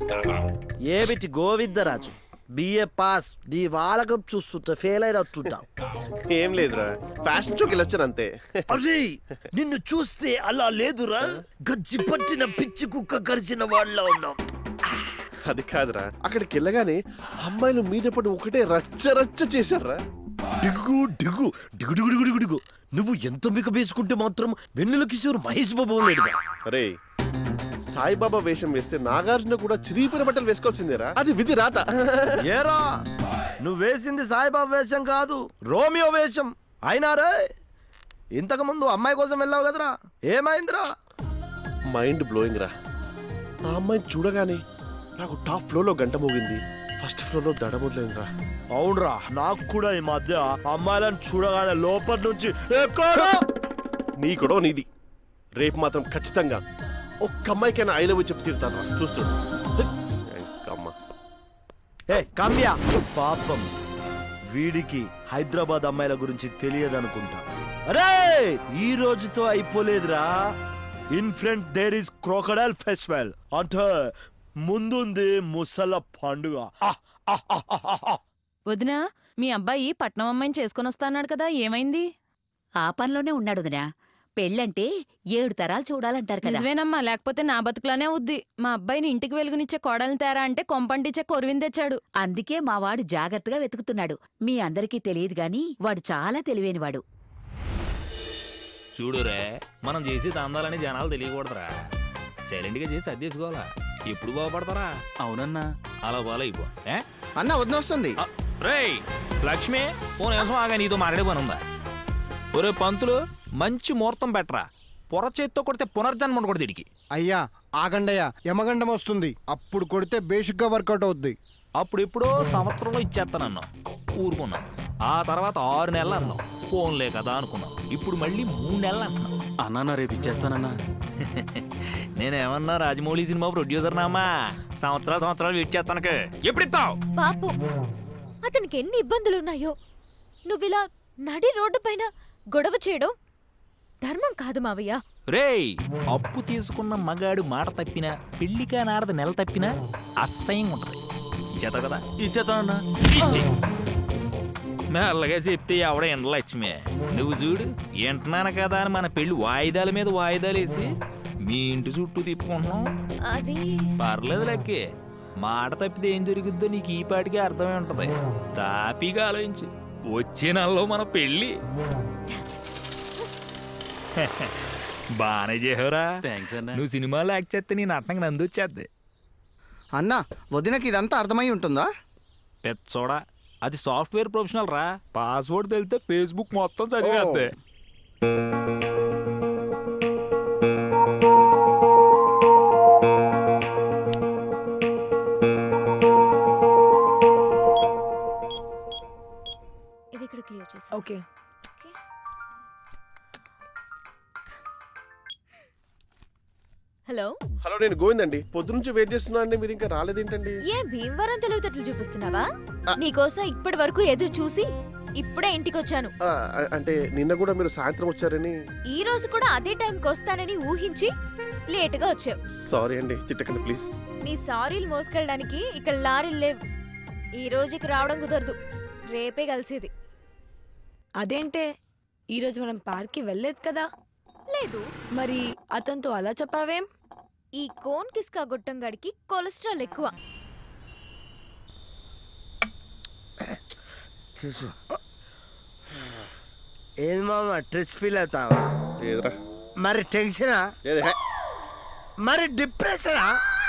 ఏమిటి Govindaraju BA pass నీ వాళ్ళకం చూస్తుంటే ఫెయిల్ అయినట్టుంటావు ఏం లేదురా ఫ్యాషన్ షోకి వెళ్ళొచ్చాను అంతే అరే నిన్ను చూస్తే అలా లేదురా గజ్జి పట్టిన పిచ్చి కుక్క కరిచిన వాళ్ళ ఉన్నావు అది కాదురా అక్కడికి వెళ్ళగానే అమ్మాయిలు మీద పడి ఒకటే రచ్చ రచ్చ చేశారా డిగ్గు డిగ్గు డిగు డిగు డిగు డిగు డిగు నువ్వు ఎంత మిక వేసుకుంటే మాత్రం వెన్నెల కిషోర్ మహేష్ బాబు లేడుగా అరే సాయిబాబా వేషం వేస్తే నాగార్జున కూడా చిరిగిపోయిన బట్టలు వేసుకోవాల్సిందేరా అది విధి రాత ఏరా నువ్వు వేసింది సాయిబాబా వేషం కాదు రోమియో వేషం అయినా రే ఇంతకు ముందు అమ్మాయి కోసం వెళ్ళావు కదరా ఏమైందిరా మైండ్ బ్లోయింగ్ రా ఆ అమ్మాయిని చూడగానే నాకు టాప్ ఫ్లోర్ లో గంట మోగింది ఫస్ట్ ఫ్లోర్ లో దడ మొదలైందిరా అవునరా నాకు కూడా ఈ మధ్య అమ్మాయిలను చూడగానే లోపల నుంచి ఎక్కడో నీ గొడవ నీది రేపు మాత్రం ఖచ్చితంగా ఒక్క అమ్మాయికైనా ఐ లవ్ చెప్పి తీరుతాను రా చూస్తూ అమ్మ ఏ కమ్యా పాపం వీడికి హైదరాబాద్ అమ్మాయిల గురించి తెలియదనుకుంటా అరే ఈ రోజుతో అయిపోలేదురా in front there is crocodile festival అంటే ముందుంది ముసల పండుగ ఆహ్, ఆహ్, ఆహ్, ఆహ్, ఆహ్. వదినా మీ అబ్బాయి పట్నం అమ్మాయిని చేసుకొని వస్తాన్నాడు కదా ఏమైంది ఆ పనిలోనే ఉన్నాడు వదినా పెళ్ళంటే ఏడు తరాలు చూడాలంటారు కదా నిజమేనమ్మా లేకపోతే నా బతుకులానే అవుద్ది మా అబ్బాయిని ఇంటికి వెలుగునిచ్చే కోడల్ని తేరా అంటే కొంపంటిచ్చే కొరివిని తెచ్చాడు అందుకే మా వాడు జాగ్రత్తగా వెతుకుతున్నాడు మీ అందరికీ తెలియదు గాని వాడు చాలా తెలివైనవాడు చూడురే మనం చేసే దందాలని జనాలు తెలియకూడదురా సైలెంట్ గా చేసి అద్దెసుకోవాలా ఎప్పుడు బాగుపడతారా అవునన్నా అలా బాలైపో ఏ అన్న వదినొస్తుంది రేయ్ లక్ష్మి ఓ నిమిషం ఆగా నీతో మాట్లాడే పని ఉందా ఒరే పంతులు మంచి ముహూర్తం పెట్టరా పొర చేత్తో కొడితే పునర్జన్మ ఉండకూడదు దీనికి అయ్యా ఆగండయ్యా యమగండం వస్తుంది అప్పుడు కొడితే బేసిక్గా వర్కౌట్ అవుద్ది అప్పుడు ఎప్పుడో సంవత్సరంలో ఇచ్చేస్తానన్నాం ఊరుకున్నాం ఆ తర్వాత ఆరు నెలలు అన్నాం ఫోన్లే కదా అనుకున్నాం ఇప్పుడు మళ్ళీ మూడు నెలలు అంటున్నాం అన్నా రేపు ఇచ్చేస్తానన్నా నేనేమన్నా రాజమౌళి సినిమా ప్రొడ్యూసర్ నామా సంవత్సరాలు సంవత్సరాలు వెయిట్ చేస్తానకే ఎప్పుడు ఇస్తావు పాపం అతనికి ఎన్ని ఇబ్బందులున్నాయో నువ్విలా నడి రోడ్డు పైన గొడవ చేయడం ధర్మం కాదు మావయ్య రేయ్ అప్పు తీసుకున్న మగాడు మాట తప్పినా పెళ్లికా నారద నెల తప్పినా అసహ్యంగా ఉంటది ఇచ్చేత కదా ఇచ్చేస్తానన్నా ఇచ్చేయ్. మెల్లగా చెప్తే ఎవడ ఎండ లక్ష్మి నువ్వు చూడు వింటున్నాను కదా అని మన పెళ్లి వాయిదాల మీద వాయిదాలు వేసి మీ ఇంటి చుట్టూ తిప్పుకుంటున్నాం అది పర్లేదు లక్కి మాట తప్పితే ఏం జరుగుద్దో నీకు ఈ పాటికి అర్థమై ఉంటది తాపీగా ఆలోచించు వచ్చే నెలలో మన పెళ్ళి బానే చేసావురా థ్యాంక్స్ అన్నా నువ్వు సినిమాలో యాక్ట్ చేస్తే నీ నటనకి నంది వచ్చేద్ది అన్న వదినకి ఇదంతా అర్థమై ఉంటుందా పెచ్చోడా అది సాఫ్ట్వేర్ ప్రొఫెషనల్ రా పాస్వర్డ్ తెలితే ఫేస్బుక్ మొత్తం చదివేద్ది ఇది ఇక్కడ క్లియర్ చేసి ఓకే హలో హలో నేను గోవిందండి పొద్దు నుంచి వెయిట్ చేస్తున్నానండి మీరు ఇంకా రాలేదేంటండి ఏ భీమవరం తెలివితేటలు చూపిస్తున్నావా ఆ. నీకోసం ఇప్పటి వరకు ఎదురు చూసి ఇప్పుడే ఇంటికి వచ్చాను ఆ, అ- అంటే నిన్న కూడా మీరు సాయంత్రం వచ్చారని ఈ రోజు కూడా అదే టైంకి వస్తానని ఊహించి లేటుగా వచ్చావు సారీ అండి తిట్టకండి ప్లీజ్ నీ సారీలు మోసుకెళ్ళడానికి ఇక్కడ లారీలు లేవు ఈ రోజుకి రావడం కుదరదు రేపే కలిసేది అదేంటే ఈరోజు మనం పార్క్కి వెళ్ళలేదు కదా లేదు మరి అతనితో అలా చెప్పావేం ఈ కోన్ కిస్కా గొట్టంగాడికి కొలెస్ట్రాల్ ఎక్కువ చూసు ఏది మామ స్ట్రెస్ ఫీల్ అవుతావా లేదురా మరి టెన్షనా లేదు హే. మరి డిప్రెషనా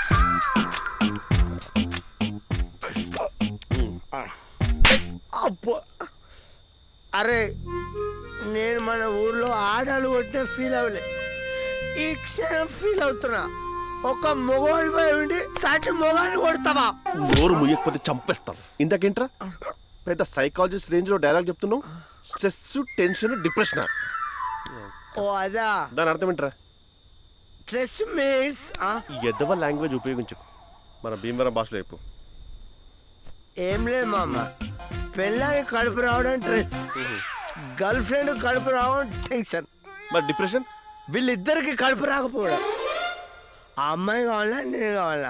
ఉమ్. అబ్బో అరే నేను మన ఊర్లో ఆడాలు కొట్టే ఫీల్ అవ్వలే ఈ క్షణం ఫీల్ అవుతున్నా ఒక మొగోడిపై ఉండి సాటి మొగాన్ని కొడతావా నోరు ముయ్యకపోతే చంపేస్తాను ఇందాకేంట్రా పెద్ద సైకాలజిస్ట్ రేంజ్ లో డైలాగ్ చెప్తున్నావు స్ట్రెస్ టెన్షన్ డిప్రెషన్ ఓ అదా దాని అర్థం ఏంట్రా స్ట్రెస్ మీన్స్ ఈ ఎద్దవ లాంగ్వేజ్ ఉపయోగించు మన భీమవరం భాషలో చెప్పు ఏం లేదు మామ పెళ్ళానికి కడుపు రావడం స్ట్రెస్ గర్ల్ ఫ్రెండ్ కడుపు రావడం టెన్షన్ మరి డిప్రెషన్ వీళ్ళిద్దరికి కడుపు రాకపోవడం ఆ అమ్మాయి కావాలా నేను కావాలా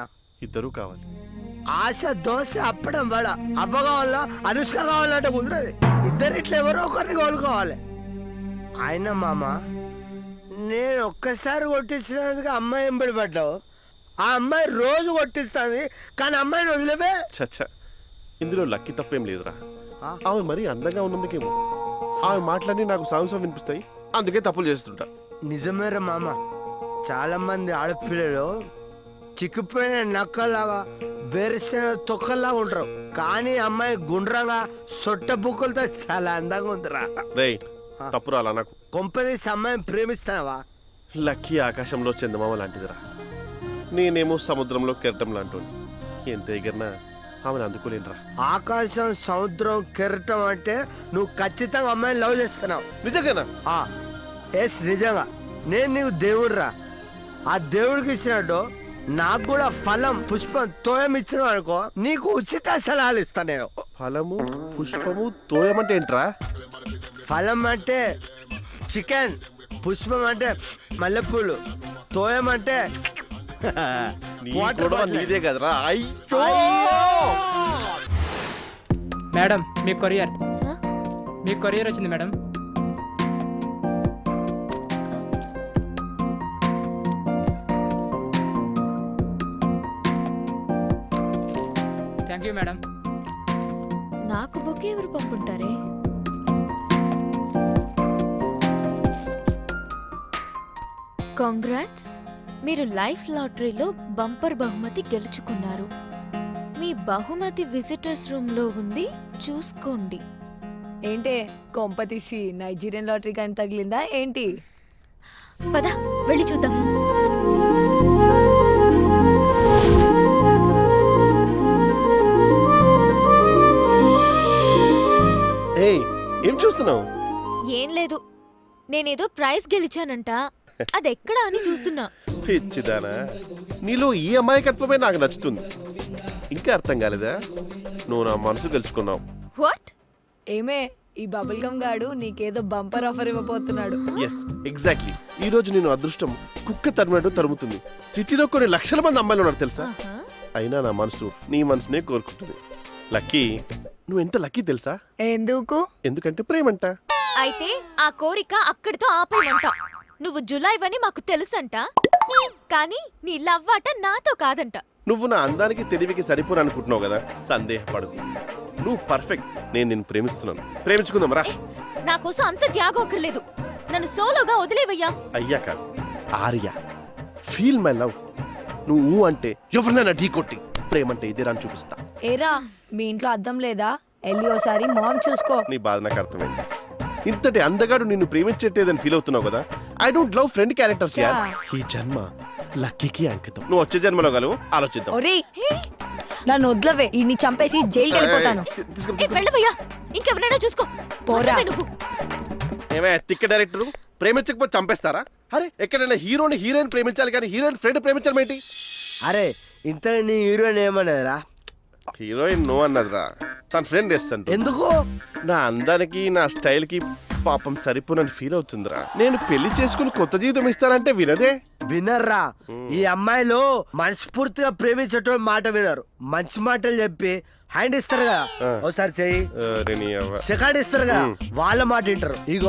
ఇద్దరూ కావాలి ఆశ దోశ అప్పడం వడ అవ్వ కావాలా అనుష్క కావాలంటే కుదరదు ఇద్దరు ఇట్లా ఎవరో ఒకరిని కోలుకోవాలి ఆయన మామ నేను ఒక్కసారి కొట్టించినందుకు అమ్మాయి ఎంబడి పడ్డావు ఆ అమ్మాయి రోజు కొట్టిస్తాను కానీ అమ్మాయిని వదిలేవే చచ్చ ఇందులో లక్కీ తప్పేం లేదురా ఆ? ఆమె మరీ అందంగా ఉన్నందుకేమో ఆమె మాటలన్నీ నాకు సాంసం వినిపిస్తాయి అందుకే తప్పులు చేస్తుంటా నిజమేరా మామ చాలా మంది ఆడపిల్లలు చిక్కిపోయిన నక్కలాగా బెరిసిన తొక్కలాగా ఉంటారు కానీ అమ్మాయి గుండ్రంగా సొట్ట బుక్కులతో చాలా అందంగా ఉందిరా రేయ్ ఆ. తప్పు రాలా నాకు కొంపదీసి అమ్మాయిని ప్రేమిస్తావా లక్కీ ఆకాశంలో చందమామ లాంటిదిరా నేనేమో సముద్రంలో కెరటం లాంటి ఎంత ఎగిరినా ఆమెను అందుకోలేనురా ఆకాశం సముద్రం కెరటం అంటే నువ్వు ఖచ్చితంగా అమ్మాయిని లవ్ చేస్తున్నావు నిజంగానా ఆ ఎస్ నిజంగా నేను నీకు దేవుడురా ఆ దేవుడికి ఇచ్చినట్టు నాకు కూడా ఫలం పుష్పం తోయం ఇచ్చినావు అనుకో నీకు ఉచిత సలహాలు ఇస్తా నేను ఫలము పుష్పము తోయమంటే ఏంట్రా ఫలం అంటే చికెన్ పుష్పం అంటే మల్లెపూలు తోయం అంటే నీ water గొడవ bottle. నీదే కదరా అయ్యో మేడం మీ కొరియర్ హ? మీ కొరియర్ వచ్చింది మేడం థ్యాంక్ యూ మేడం నాకు బొకే ఎవరు పంపుంటారే కాంగ్రాట్స్ మీరు లైఫ్ లాటరీలో బంపర్ బహుమతి గెలుచుకున్నారు మీ బహుమతి విజిటర్స్ రూమ్ లో ఉంది చూసుకోండి ఏంటే కొంప తీసి నైజీరియన్ లాటరీ కానీ తగిలిందా ఏంటి పద వెళ్ళి చూద్దాం ఏయ్ ఏం చూస్తున్నావు ఏం లేదు నేనేదో ప్రైజ్ గెలిచానంట అదెక్కడా అని చూస్తున్నా పిచ్చిదానా నీలో ఈ అమాయకత్వమే నాకు నచ్చుతుంది ఇంకా అర్థం కాలేదా నువ్వు నా మనసు గెలుచుకున్నావు వాట్ ఏమే ఈ బబుల్ గమ్ గాడు నీకేదో బంపర్ ఆఫర్ ఇవ్వబోతున్నాడు ఎస్ ఎగ్జాక్ట్లీ ఈ రోజు నేను అదృష్టం కుక్క తరిమినట్టు తరుముతుంది సిటీలో కొన్ని లక్షల మంది అమ్మాయిలు ఉన్నారు తెలుసా అయినా నా మనసు నీ మనసునే కోరుకుంటుంది లక్కీ నువ్వు ఎంత లక్కీ తెలుసా ఎందుకు ఎందుకంటే ప్రేమంట అయితే ఆ కోరిక అక్కడితో ఆపేయమంట నువ్వు జులైవని మాకు తెలుసంట కానీ నీ లవ్వాట నాతో కాదంట నువ్వు నా అందానికి తెలివికి సరిపోను అనుకుంటున్నావు కదా సందేహపడు నువ్వు పర్ఫెక్ట్ నేను నిన్ను ప్రేమిస్తున్నాను ప్రేమించుకుందాం రా నా కోసం అంత త్యాగం అక్కర్లేదు నన్ను సోలోగా వదిలేవయ్యా అయ్యా కాదు ఆర్య ఫీల్ మై లవ్ నువ్వు అంటే ఎవరినైనా ఢీ కొట్టి ప్రేమంటే ఇదే రాని చూపిస్తా ఏరా మీ ఇంట్లో అద్దం లేదా వెళ్ళి ఓసారి మొహం చూసుకో నీ బాధ నాకు అర్థమైంది ఇంతటి అందగాడు నిన్ను ప్రేమించట్లేదని ఫీల్ అవుతున్నావు కదా I don't love friend characters yeah Yeah. ఈ జన్మ లక్కీకి అంకితం నువ్వు వచ్చే జన్మలో గలవు ఆలోచిద్దాం ఒరేయ్ నన్ను వదిలవే ఈ చంపేసి జైలుకి వెళ్ళిపోతాను ఏయ్, తీసుకో, ఏ తీసుకో. వెళ్ళవయ్యా ఇంకెవరైనా చూసుకో పోరా. వదిలేవే నువ్వు ఏమే తిక్క డైరెక్టర్ ప్రేమించకపోతే చంపేస్తారా అరే ఎక్కడైనా హీరోని హీరోయిన్ ప్రేమించాలి కానీ హీరోయిన్ ఫ్రెండ్ ప్రేమించడం ఏంటి అరే ఇంత నీ హీరోయిన్ ఏమన్నదిరా హీరోయిన్ నో అన్నదిరా తన ఫ్రెండ్ వేస్తాను ఎందుకు నా అందానికి నా స్టైల్ కి పాపం సరిపోనని ఫీల్ అవుతుందిరా నేను పెళ్లి చేసుకుని కొత్త జీవితం ఇస్తానంటే వినదే వినర్రా మ్మ్. ఈ అమ్మాయిలు మనస్ఫూర్తిగా ప్రేమించేటోడు మాట వినరు మంచి మాటలు చెప్పి హ్యాండ్ ఇస్తారు కదా ఆ. ఒకసారి చెయ్యి అరే నీ అవ్వ. సెకండ్ ఇస్తారు కదా మ్మ్. వాళ్ళ మాట వింటారు ఇగో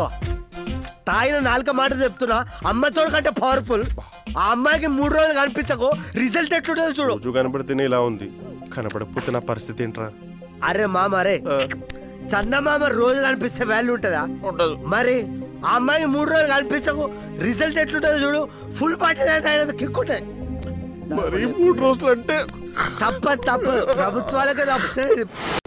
తాగిన నాలుక మాట చెప్తున్నా అమ్మతోడు కంటే పవర్ఫుల్ ఆ అమ్మాయికి మూడు రోజులు కనిపించకు రిజల్ట్ ఎట్లుంటుందో చూడు రోజు కనబడితేనే ఇలా ఉంది కనపడకపోతే నా పరిస్థితి ఏంట్రా అరే మామ అరే ఆ, చందమామ రోజు కనిపిస్తే వాల్యూ ఉంటుందా ఉండదు మరి ఆ అమ్మాయికి మూడు రోజులు కనిపించకు రిజల్ట్ ఎట్లుంటుందో చూడు ఫుల్ పార్టీ అయినా కిక్కుంటాయి మరి మూడు రోజులు అంటే తప్ప తప్ప ప్రభుత్వాలకే తప్పితే